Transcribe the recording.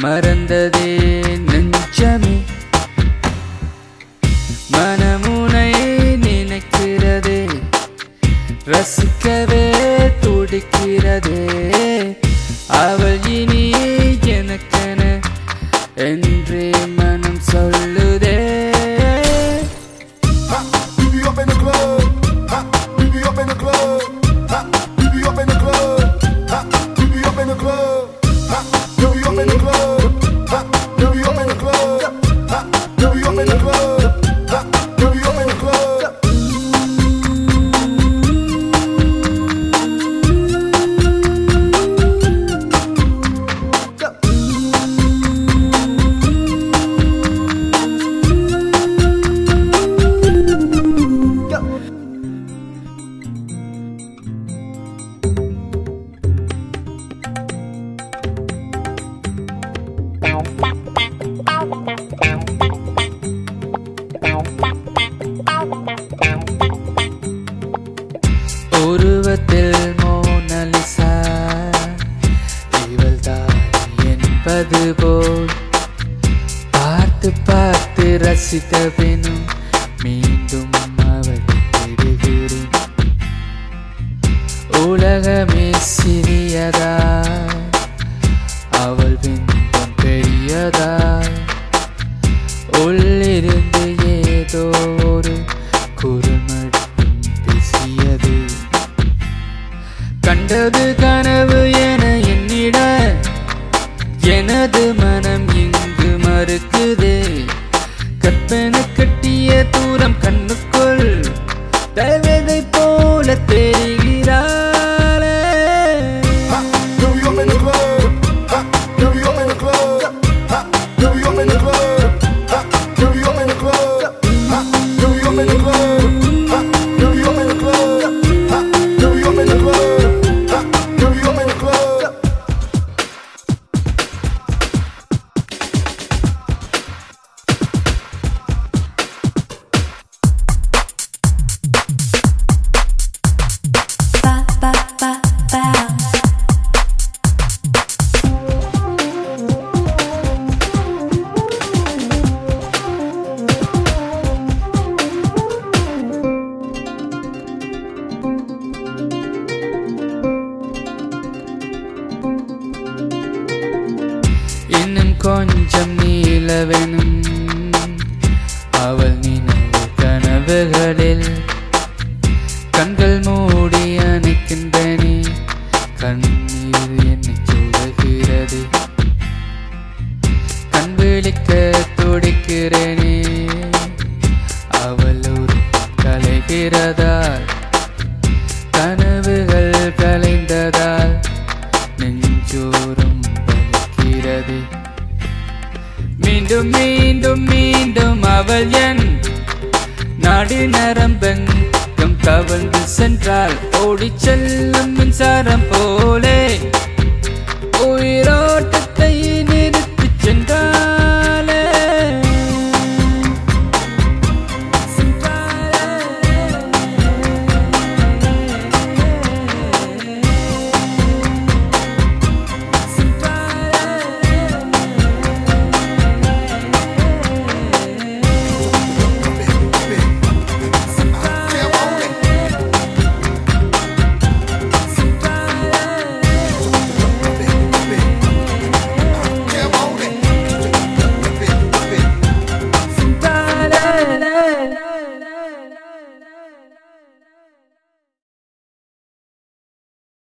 மறந்ததே நெஞ்சமே மனமுனை நினைக்கிறதே ரசிக்கவே துடிக்கிறதே அவள் இனி எனக்கென என்றே மனம் சொல்லுதே Ha, we be up in the club. Ha, we be up in the club. Ha, we be up in the club. Ha, we be up in the club. Ha, we be up in the club. Ha, we be up in the club. Ha, we be up in the club. Ha, we be up in the club. உருவத்தில் Mona Lisa இவள்தான் என்பது போல் பார்த்து பார்த்து ரசித்த பினும் மீண்டும் அவள் விடுகிறேன் உலகமே சிறியதா அவள் பின்பம் பெரியதா உள்ளிருந்து ஏதோ ஒரு குரல் மட்டும் பேசியது கண்டது கனவு என எண்ணிட எனது மனம் இங்கு மறுக்குதே கற்பனை கட்டிய தூரம் கண்ணுக்குள் தேவதை போல தெரிகிறாளே Ha, we be up in the club. Ha, we be up in the club. Ha, we be up in the club. Ha, we be up in the club. Ha, we be up in the club. Ha, we be up in the club. Ha, we be up in the club. Ha, we be up in the club. ba ba ba bounce. இன்னும் கொஞ்சம் நீளவெனும் அவள் நினைவு கனவுகளில் கண்கள் மூடி அணைக்கின்றனே கண்ணீர் என்னை சொல்லுகிறது கண் விழிக்க துடிக்கிறேனே அவள் ஒரு கலைகிறதால் கனவுகள் கலைந்ததால் நெஞ்சோறும் வலிக்கிறது மீண்டும் மீண்டும் மீண்டும் அவள் என் நாடி நரம்பெங்கும் கவர்ந்து சென்றால் ஓடிச் செல்லும் மின்சாரம் போலே உயிர்